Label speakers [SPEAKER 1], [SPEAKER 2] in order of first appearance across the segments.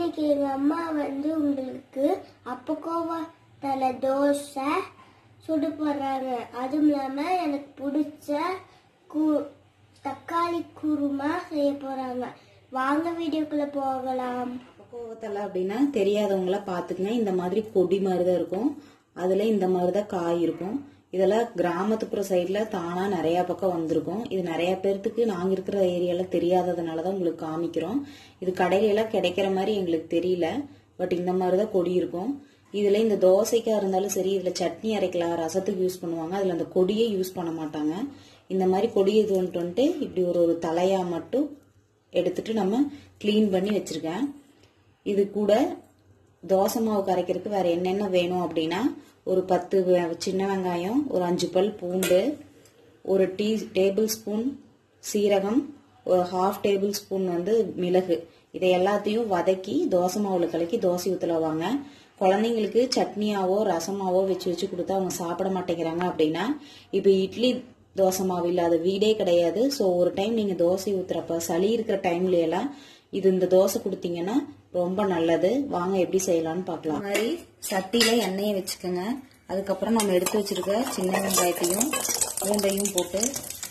[SPEAKER 1] இன்னைக்கு எங்க அம்மா வந்து உங்களுக்கு அப்பக்கோவா தலை தோசை சுடு போடுறாங்க அதுவும் இல்லாம எனக்கு பிடிச்ச கு தக்காளி குருமா செய்ய போறாங்க வாங்க வீடியோக்குள்ள போகலாம்
[SPEAKER 2] கோவத்தலை அப்படின்னா தெரியாதவங்கள பார்த்துக்குங்க இந்த மாதிரி கொடி மாதிரி தான் இருக்கும் அதில் இந்த மாதிரி தான் காய் இருக்கும் இதெல்லாம் கிராமத்துப்புற சைடில் தானாக நிறையா பக்கம் வந்திருக்கும் இது நிறைய பேர்த்துக்கு நாங்கள் இருக்கிற ஏரியாவில் தெரியாததுனால தான் உங்களுக்கு காமிக்கிறோம் இது கடையிலலாம் கிடைக்கிற மாதிரி எங்களுக்கு தெரியல பட் இந்த மாதிரி தான் கொடி இருக்கும் இதில் இந்த தோசைக்கா இருந்தாலும் சரி இதில் சட்னி அரைக்கலாம் ரசத்துக்கு யூஸ் பண்ணுவாங்க அதில் அந்த கொடியே யூஸ் பண்ண மாட்டாங்க இந்த மாதிரி கொடியை இது வந்துட்டு வந்துட்டு இப்படி ஒரு ஒரு தலையா மட்டும் எடுத்துட்டு நம்ம க்ளீன் பண்ணி வச்சிருக்கேன் இது கூட தோசை மாவு கரைக்கிறதுக்கு வேற என்னென்ன வேணும் அப்படின்னா ஒரு பத்து வெ- சின்ன வெங்காயம் ஒரு அஞ்சு பல் பூண்டு ஒரு டீ டேபிள் ஸ்பூன் சீரகம் ஒரு ஹாஃப் டேபிள் ஸ்பூன் வந்து மிளகு இதை எல்லாத்தையும் வதக்கி தோசை மாவுல கலக்கி தோசை ஊற்றலவாங்க குழந்தைங்களுக்கு சட்னியாவோ ரசமாவோ வச்சு வச்சு கொடுத்தா அவங்க சாப்பிட மாட்டேங்கிறாங்க அப்படின்னா இப்போ இட்லி தோசை மாவு இல்லாத வீடே கிடையாது ஸோ ஒரு டைம் நீங்கள் தோசை ஊத்துறப்ப சளி இருக்கிற டைம்ல எல்லாம் இது இந்த தோசை கொடுத்தீங்கன்னா ரொம்ப நல்லது வாங்க எப்படி செய்யலாம்னு பார்க்கலாம் இந்த மாதிரி சட்டியில எண்ணெயை வச்சுக்கோங்க அதுக்கப்புறம் நம்ம எடுத்து வச்சிருக்க சின்ன வெங்காயத்தையும் பூண்டையும் போட்டு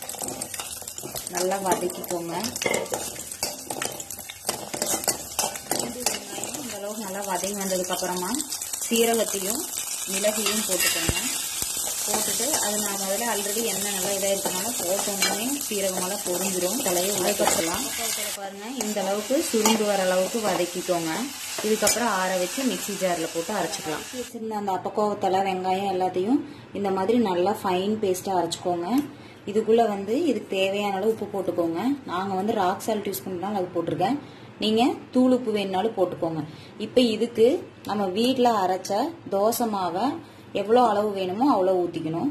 [SPEAKER 2] நல்லா வதக்கிக்கோங்க பூண்டு, வெங்காயம் இந்த அளவுக்கு நல்லா வதங்கி வந்ததுக்கு அப்புறமா சீரகத்தையும் மிளகையும் போட்டுக்கோங்க போட்டுட்டு அது நான் முதல்ல ஆல்ரெடி எண்ணெய் நல்லா இதாக இருக்கனால போட்டோன்னே சீரகமெல்லாம் பொரிஞ்சிரும் தலையை உழைக்கலாம் பாருங்க இந்த அளவுக்கு சுருண்டு வர அளவுக்கு வதக்கிக்கோங்க இதுக்கப்புறம் ஆற வச்சு மிக்ஸி ஜாரில் போட்டு அரைச்சிக்கலாம் வச்சிருந்த அந்த அப்பக்கோவத்தலை வெங்காயம் எல்லாத்தையும் இந்த மாதிரி நல்லா ஃபைன் பேஸ்ட்டாக அரைச்சிக்கோங்க இதுக்குள்ள வந்து இதுக்கு தேவையான அளவு உப்பு போட்டுக்கோங்க நாங்கள் வந்து ராக் சால்ட் யூஸ் பண்ணுறோம் அது போட்டிருக்கேன் நீங்கள் தூள் உப்பு வேணுனாலும் போட்டுக்கோங்க இப்போ இதுக்கு நம்ம வீட்டில் அரைச்ச தோசை மாவை எவ்வளோ அளவு வேணுமோ அவ்வளோ ஊற்றிக்கணும்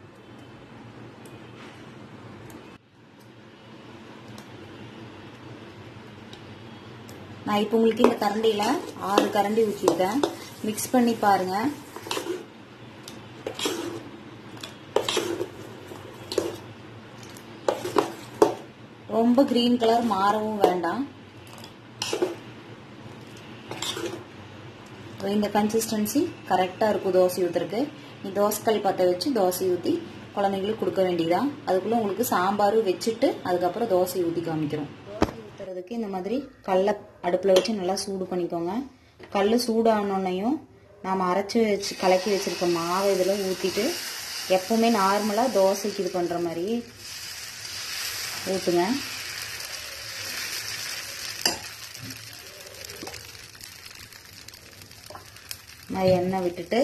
[SPEAKER 2] நான் இப்போ உங்களுக்கு இந்த கரண்டியில் ஆறு கரண்டி ஊற்றிருக்கேன் மிக்ஸ் பண்ணி பாருங்க ரொம்ப கிரீன் கலர் மாறவும் வேண்டாம் இந்த கன்சிஸ்டன்சி கரெக்டாக இருக்கும் தோசை ஊற்றுறதுக்கு நீ தோசைக்கல் பற்ற வச்சு தோசை ஊற்றி குழந்தைங்களுக்கு கொடுக்க வேண்டியதான் அதுக்குள்ளே உங்களுக்கு சாம்பார் வச்சுட்டு அதுக்கப்புறம் தோசை ஊற்றி காமிக்கிறோம் தோசை ஊற்றுறதுக்கு இந்த மாதிரி கல்லை அடுப்பில் வச்சு நல்லா சூடு பண்ணிக்கோங்க கல் சூடானோன்னையும் நாம் அரைச்சி வச்சு கலக்கி வச்சுருக்க மாவை இதில் ஊற்றிட்டு எப்பவுமே நார்மலாக தோசைக்கு இது பண்ணுற மாதிரி ஊற்றுங்க மாதிரி எண்ணெய் விட்டுட்டு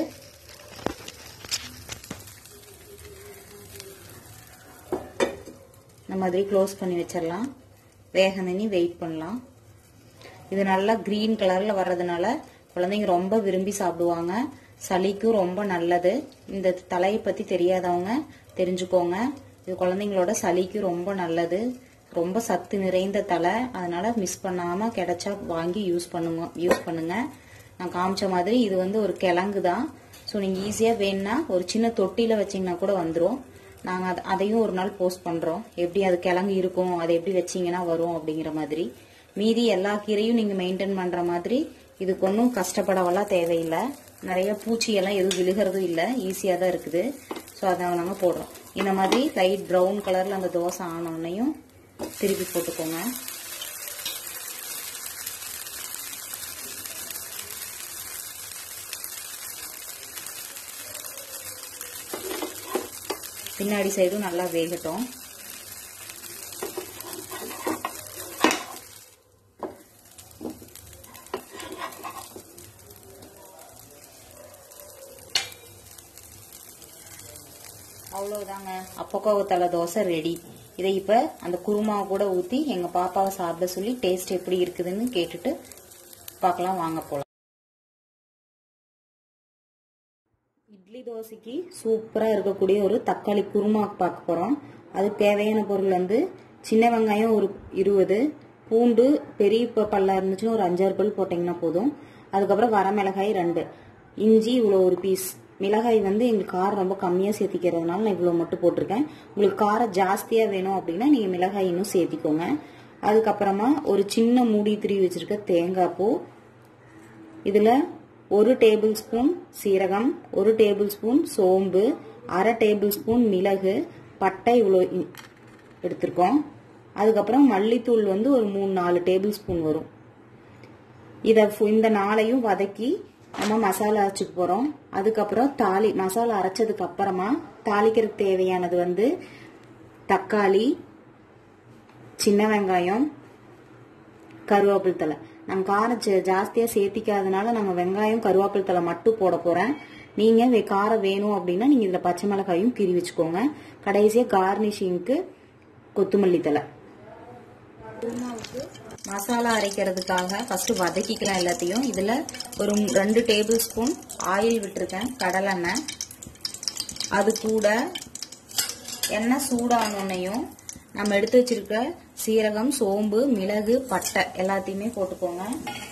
[SPEAKER 2] இந்த மாதிரி க்ளோஸ் பண்ணி வச்சிடலாம் வேக தண்ணி வெயிட் பண்ணலாம் இது நல்லா க்ரீன் கலரில் வர்றதுனால குழந்தைங்க ரொம்ப விரும்பி சாப்பிடுவாங்க சளிக்கும் ரொம்ப நல்லது இந்த தலையை பற்றி தெரியாதவங்க தெரிஞ்சுக்கோங்க இது குழந்தைங்களோட சளிக்கும் ரொம்ப நல்லது ரொம்ப சத்து நிறைந்த தலை அதனால மிஸ் பண்ணாம கிடைச்சா வாங்கி யூஸ் பண்ணுங்க யூஸ் பண்ணுங்க நான் காமிச்ச மாதிரி இது வந்து ஒரு கிழங்கு தான் ஸோ நீங்கள் ஈஸியாக வேணும்னா ஒரு சின்ன தொட்டியில் வச்சிங்கன்னா கூட வந்துடும் நாங்கள் அது அதையும் ஒரு நாள் போஸ்ட் பண்ணுறோம் எப்படி அது கிழங்கு இருக்கும் அதை எப்படி வச்சிங்கன்னா வரும் அப்படிங்கிற மாதிரி மீதி எல்லா கீரையும் நீங்கள் மெயின்டைன் பண்ணுற மாதிரி இதுக்கு ஒன்றும் கஷ்டப்படவெல்லாம் தேவையில்லை நிறைய பூச்சியெல்லாம் எதுவும் விழுகிறதும் இல்லை ஈஸியாக தான் இருக்குது ஸோ அதை நாங்கள் போடுறோம் இந்த மாதிரி லைட் ப்ரௌன் கலரில் அந்த தோசை ஆனோடனையும் திருப்பி போட்டுக்கோங்க பின்னாடி சைடும் நல்லா வேகட்டும் அவ்வளவுதாங்க அப்பக்கோவத்தலை தோசை ரெடி இதை இப்ப அந்த குருமா கூட ஊத்தி எங்க பாப்பாவை சாப்பிட சொல்லி டேஸ்ட் எப்படி இருக்குதுன்னு கேட்டுட்டு பார்க்கலாம் வாங்க போலாம் இட்லி தோசைக்கு சூப்பரா இருக்கக்கூடிய ஒரு தக்காளி குருமா பார்க்க போறோம் அதுக்கு தேவையான பொருள் வந்து சின்ன வெங்காயம் ஒரு இருபது பூண்டு பெரிய ப- பல்லா இருந்துச்சுன்னா ஒரு அஞ்சாறு பல் போட்டிங்கன்னா போதும் அதுக்கப்புறம் வரமிளகாய் ரெண்டு இஞ்சி இவ்வளோ ஒரு பீஸ் மிளகாய் வந்து எங்களுக்கு காரம் ரொம்ப கம்மியாக சேர்த்திக்கிறதுனால நான் இவ்வளோ மட்டும் போட்டிருக்கேன் உங்களுக்கு காரம் ஜாஸ்தியாக வேணும் அப்படின்னா நீங்கள் மிளகாய் இன்னும் சேர்த்திக்கோங்க அதுக்கப்புறமா ஒரு சின்ன மூடி திரி வச்சிருக்க தேங்காய் பூ இதில் ஒரு டேபிள் ஸ்பூன் சீரகம் ஒரு டேபிள் ஸ்பூன் சோம்பு அரை டேபிள் ஸ்பூன் மிளகு பட்டை இவ்வளோ இ- எடுத்திருக்கோம் அதுக்கப்புறம் மல்லித்தூள் வந்து ஒரு மூணு நாலு டேபிள் ஸ்பூன் வரும் இதை இந்த நாளையும் வதக்கி நம்ம மசாலா அரைச்சிக்க போகிறோம் அதுக்கப்புறம் தாளி மசாலா அரைச்சதுக்கு அப்புறமா தாளிக்கிறதுக்கு தேவையானது வந்து தக்காளி சின்ன வெங்காயம் கருவேப்பிலை தலை நம்ம காரம் ஜா- ஜாஸ்தியா சேர்த்திக்காதனால நம்ம வெங்காயம் கருவேப்பிலை தலை மட்டும் போட போறேன் நீங்க வே- காரம் வேணும் அப்படின்னா நீங்க இதுல பச்சை மிளகாயும் கீறி வச்சுக்கோங்க கடைசியா கார்னிஷிங்க்கு கொத்தமல்லி தலை மசாலா அரைக்கிறதுக்காக ஃபர்ஸ்ட் வதக்கிக்கலாம் எல்லாத்தையும் இதுல ஒரு ரெண்டு டேபிள் ஸ்பூன் ஆயில் விட்டுருக்கேன் கடலெண்ணெய் அது கூட எண்ணெய் சூடானோன்னையும் நம்ம எடுத்து வச்சிருக்க சீரகம் சோம்பு மிளகு பட்டை எல்லாத்தையுமே போட்டுக்கோங்க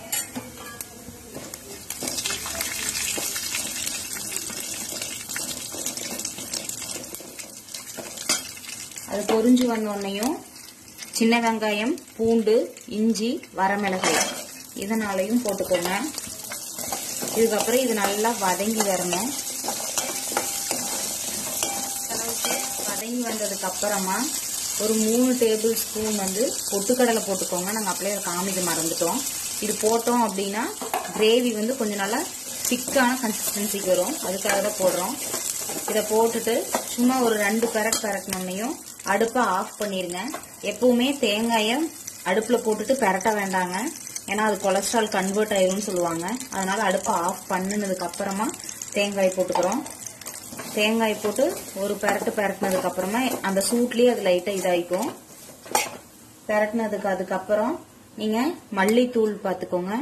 [SPEAKER 2] அது பொரிஞ்சு வந்தோடனையும் சின்ன வெங்காயம் பூண்டு இஞ்சி வரமிளகாய் இதனாலையும் போட்டுக்கோங்க இதுக்கப்புறம் இது நல்லா வதங்கி வரணும் அளவுக்கு வதங்கி வந்ததுக்கு அப்புறமா ஒரு மூணு டேபிள் ஸ்பூன் வந்து பொட்டுக்கடலை போட்டுக்கோங்க நாங்கள் அப்படியே அதை காமிக்க மறந்துட்டோம் இது போட்டோம் அப்படின்னா கிரேவி வந்து கொஞ்சம் நல்லா திக்கான கன்சிஸ்டன்சிக்கு வரும் அதுக்காக தான் போடுறோம் இதை போட்டுட்டு சும்மா ஒரு ரெண்டு பெரட் பெரட்டினோன்னையும் அடுப்பை ஆஃப் பண்ணிருங்க எப்பவுமே தேங்காயை அடுப்பில் போட்டுட்டு பெரட்ட வேண்டாங்க ஏன்னா அது கொலஸ்ட்ரால் கன்வெர்ட் ஆயிரும்னு சொல்லுவாங்க அதனால அடுப்பை ஆஃப் பண்ணினதுக்கு அப்புறமா தேங்காய் போட்டுக்கிறோம் தேங்காய் போட்டு ஒரு பெரட்டு பெரட்டினதுக்கு அப்புறமா அந்த சூட்லயே அது லைட்டா இதாயிக்கும் பெரட்டினதுக்கு அதுக்கப்புறம் நீங்க மல்லித்தூள் பார்த்துக்கோங்க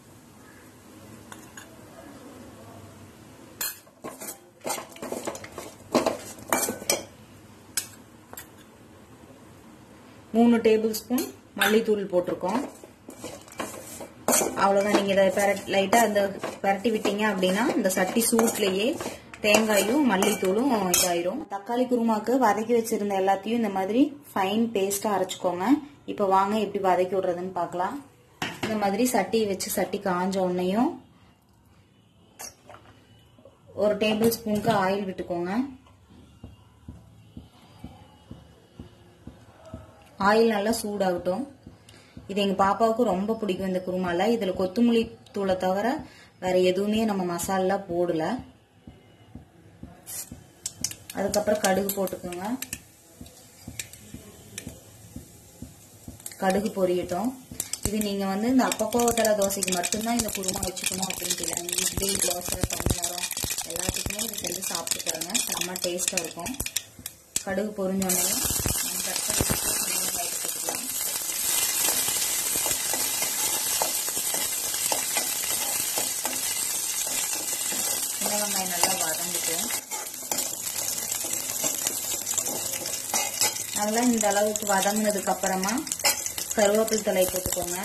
[SPEAKER 2] மூணு டேபிள் ஸ்பூன் மல்லித்தூள் போட்டிருக்கோம் அவ்வளவுதான் நீங்க இதை பெரட் லைட்டா அந்த பெரட்டி விட்டீங்க அப்படின்னா இந்த சட்டி சூட்லயே தேங்காயும் மல்லித்தூளும் இதாயிரும் தக்காளி குருமாக்கு வதக்கி வச்சிருந்த எல்லாத்தையும் இந்த மாதிரி ஃபைன் பேஸ்டா அரைச்சுக்கோங்க இப்ப வாங்க எப்படி வதக்கி விடுறதுன்னு பார்க்கலாம் இந்த மாதிரி சட்டி வச்சு சட்டி காஞ்ச உடனேயும் ஒரு டேபிள் ஸ்பூனுக்கு ஆயில் விட்டுக்கோங்க ஆயில் நல்லா சூடாகட்டும் இது எங்க பாப்பாவுக்கு ரொம்ப பிடிக்கும் இந்த குருமால இதுல கொத்தமல்லி தூளை தவிர வேற எதுவுமே நம்ம மசாலா போடல அதுக்கப்புறம் கடுகு போட்டுக்கோங்க கடுகு பொரியட்டும் இது நீங்க வந்து இந்த அப்பக்கோவத்தலை தோசைக்கு மட்டும்தான் இந்த குருமா வச்சுக்கணும் அப்படின்ட்டு இல்லை நீங்க இட்லி தோசை பணியாரம் எல்லாத்துக்குமே இது செஞ்சு சாப்பிட்டு பாருங்க செம்ம டேஸ்டா இருக்கும் கடுகு பொரிஞ்சோடனே நம்ம தக்காளி போட்டு சின்ன வெங்காயத்தை போட்டுக்கலாம் சின்ன வெங்காயம் நல்லா வதங்கிட்டு நல்லா இந்த அளவுக்கு வதங்கினதுக்கு அப்புறமா கருவேப்பிலை தலை போட்டுக்கோங்க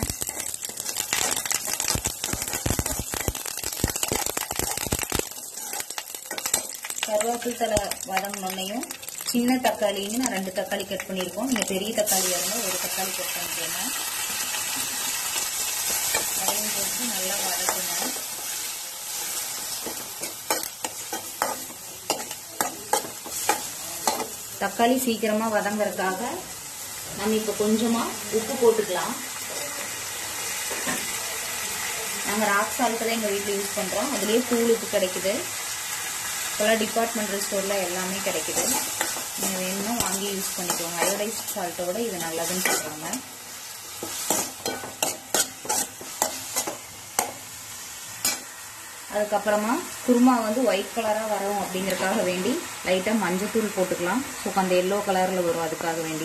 [SPEAKER 2] கருவேப்பிலை தலை வதங்கினோன்னையும் சின்ன தக்காளின்னு நான் ரெண்டு தக்காளி கட் பண்ணியிருக்கோம் நீங்க பெரிய தக்காளியா இருந்தால் ஒரு தக்காளி கட் பண்ணிக்கோங்க அதையும் போட்டு நல்லா வதக்கணும் தக்காளி சீக்கிரமா வதங்கறதுக்காக நம்ம இப்ப கொஞ்சமா உப்பு போட்டுக்கலாம் நாங்க ராக் சால்ட் தான் எங்க வீட்டுல யூஸ் பண்றோம் அதுலயே தூள் உப்பு கிடைக்குது இப்போல்லாம் டிபார்ட்மெண்டல் ஸ்டோர்ல எல்லாமே கிடைக்குது நீங்க வேணும்னா வாங்கி யூஸ் பண்ணிக்கோங்க அயோடைஸ்ட் சால்ட்டை விட இது நல்லதுன்னு சொல்றாங்க அதுக்கப்புறமா குருமா வந்து ஒயிட் கலரா வரும் அப்படிங்கறதுக்காக வேண்டி லைட்டா மஞ்சத்தூள் போட்டுக்கலாம் ஸோ அந்த எல்லோ கலர்ல வரும் அதுக்காக வேண்டி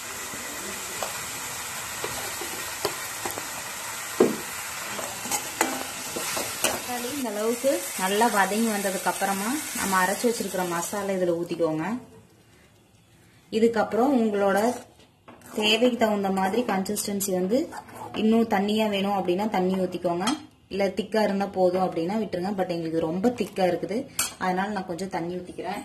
[SPEAKER 2] தக்காளி இந்த அளவுக்கு நல்லா வதங்கி வந்ததுக்கு அப்புறமா நம்ம அரைச்சு வச்சிருக்கிற மசாலா இதுல ஊத்திக்கோங்க இதுக்கப்புறம் உங்களோட தேவைக்கு தகுந்த மாதிரி கன்சிஸ்டன்சி வந்து இன்னும் தண்ணியா வேணும் அப்படின்னா தண்ணி ஊத்திக்கோங்க இல்ல திக்கா இருந்தா போதும் அப்படின்னா விட்டுருங்க பட் எங்களுக்கு ரொம்ப திக்கா இருக்குது அதனால நான் கொஞ்சம் தண்ணி ஊத்திக்கிறேன்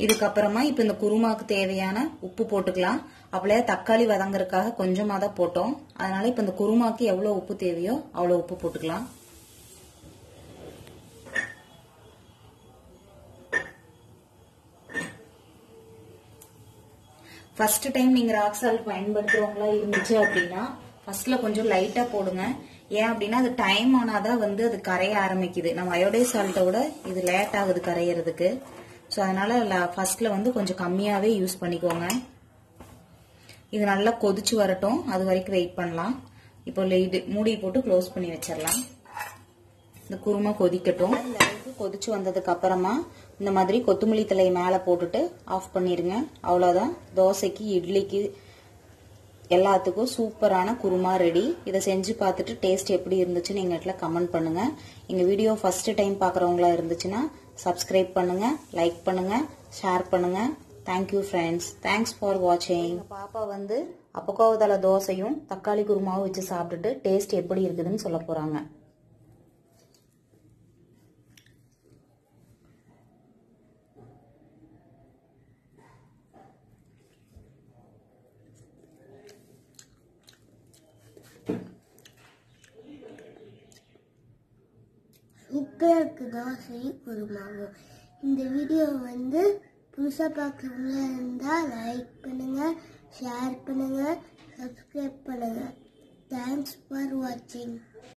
[SPEAKER 2] இதுக்கப்புறமா இப்போ இந்த குருமாக்கு தேவையான உப்பு போட்டுக்கலாம் அப்படியே தக்காளி வதங்கறதுக்காக கொஞ்சமாக தான் போட்டோம் அதனால இப்போ இந்த குருமாக்கு எவ்வளோ உப்பு தேவையோ அவ்வளோ உப்பு போட்டுக்கலாம் ஃபர்ஸ்ட் டைம் நீங்க ராக் சால்ட் பயன்படுத்துறவங்களா இருந்துச்சு அப்படின்னா ஃபர்ஸ்ட்ல கொஞ்சம் லைட்டா போடுங்க ஏன் அப்படின்னா அது டைம் ஆனாதான் வந்து அது கரைய ஆரம்பிக்குது நம்ம அயோடைஸ் சால்ட்டை விட இது லேட் ஆகுது கரையிறதுக்கு ஸோ அதனால ஃபர்ஸ்ட்ல வந்து கொஞ்சம் கம்மியாவே யூஸ் பண்ணிக்கோங்க இது நல்லா கொதிச்சு வரட்டும் அது வரைக்கும் வெயிட் பண்ணலாம் இப்போ லைட் மூடி போட்டு க்ளோஸ் பண்ணி வச்சிடலாம் இந்த குருமா கொதிக்கட்டும் இந்த அளவுக்கு கொதிச்சு வந்ததுக்கு அப்புறமா இந்த மாதிரி கொத்தமல்லி தலையை மேலே போட்டுட்டு ஆஃப் பண்ணிடுங்க அவ்வளோதான் தோசைக்கு இட்லிக்கு எல்லாத்துக்கும் சூப்பரான குருமா ரெடி இதை செஞ்சு பார்த்துட்டு டேஸ்ட் எப்படி இருந்துச்சுன்னு எங்கள் இடத்துல கமெண்ட் பண்ணுங்க எங்கள் வீடியோ ஃபர்ஸ்ட் டைம் பார்க்குறவங்களா இருந்துச்சுன்னா சப்ஸ்கிரைப் பண்ணுங்க லைக் பண்ணுங்க ஷேர் பண்ணுங்க தேங்க்யூ ஃப்ரெண்ட்ஸ் தேங்க்ஸ் ஃபார் வாட்சிங் பாப்பா வந்து அப்பக்கோவதள தோசையும் தக்காளி குருமாவும் வச்சு சாப்பிட்டுட்டு டேஸ்ட் எப்படி இருக்குதுன்னு சொல்ல போறாங்க
[SPEAKER 1] சூப்பராக இருக்கு தோசை குருமாவும் இந்த வீடியோ வந்து புதுசாக பார்க்குறவங்களா இருந்தால் லைக் பண்ணுங்கள் ஷேர் பண்ணுங்கள் சப்ஸ்கிரைப் பண்ணுங்கள் தேங்க்ஸ் ஃபார் வாட்சிங்